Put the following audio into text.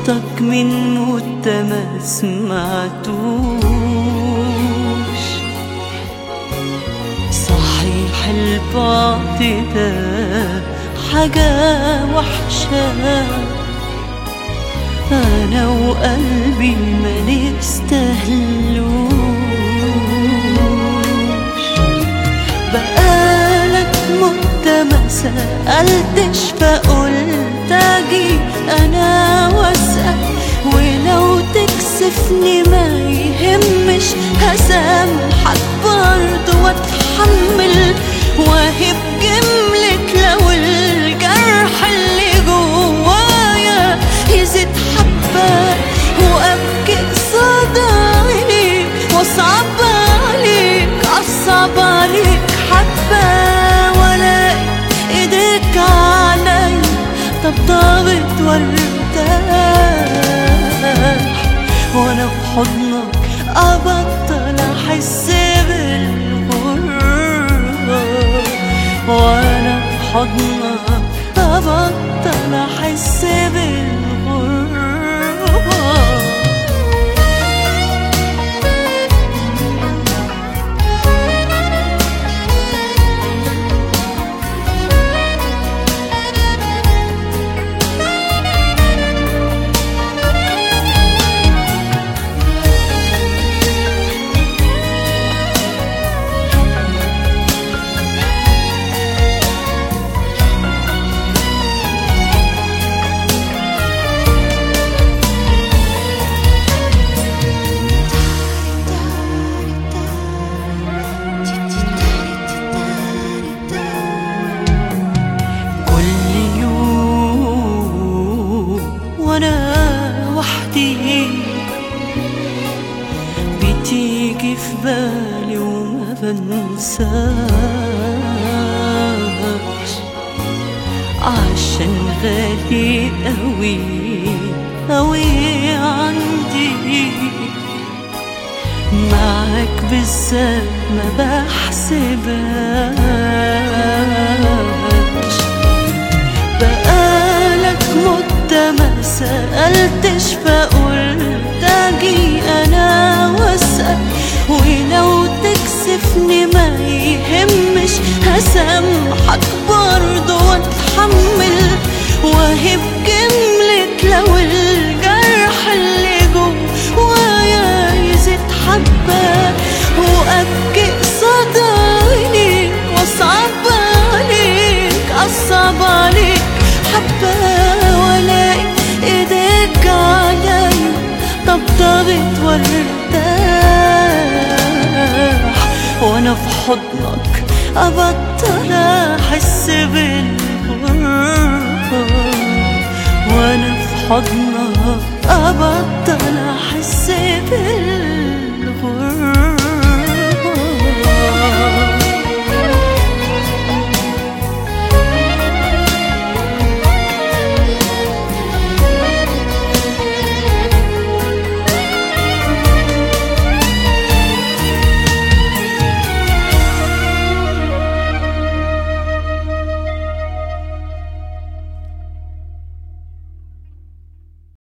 صوتك من مدة ما سمعتوش صحيح البعد ده حاجة وحشة أنا وقلبي ما نستاهلوش بقالك مدة ما سألتش فقلت أجي أنا وأسأل ولو تكسفني ما يهمش هسامحك برضه وأتحمل وأهب جملك لو الجرح اللي جوايا يزيد حبة وأبكي قصاد عينيك وأصعب عليك أصعب عليك حبة وألاقي إيديك عليا طبطبت وارتاح وأنا في حضنك أبطل أحس بالغربة وأنا في حضنك أبطل أحس بالغربة كل يوم وانا وحدي بتيجي في بالي وما بنساش عشان غالي قوي قوي عندي معاك بالذات ما بحسبهاش بقالك مدة ما سألتش فقلت أجي أنا وأسأل ولو تكسفني ما يهمش هسامحك برضه وأتحمل وأهب جملك لو الجرح اللي جوايا يزيد حبة وأبكي قصاد عينيك وأصعب عليك أصعب عليك حبة وألاقي إيديك عليا طبطبت وارتاح وأنا في حضنك أبطل أحس بالغربة وأنا في حضنك أبطل أحس بالغربة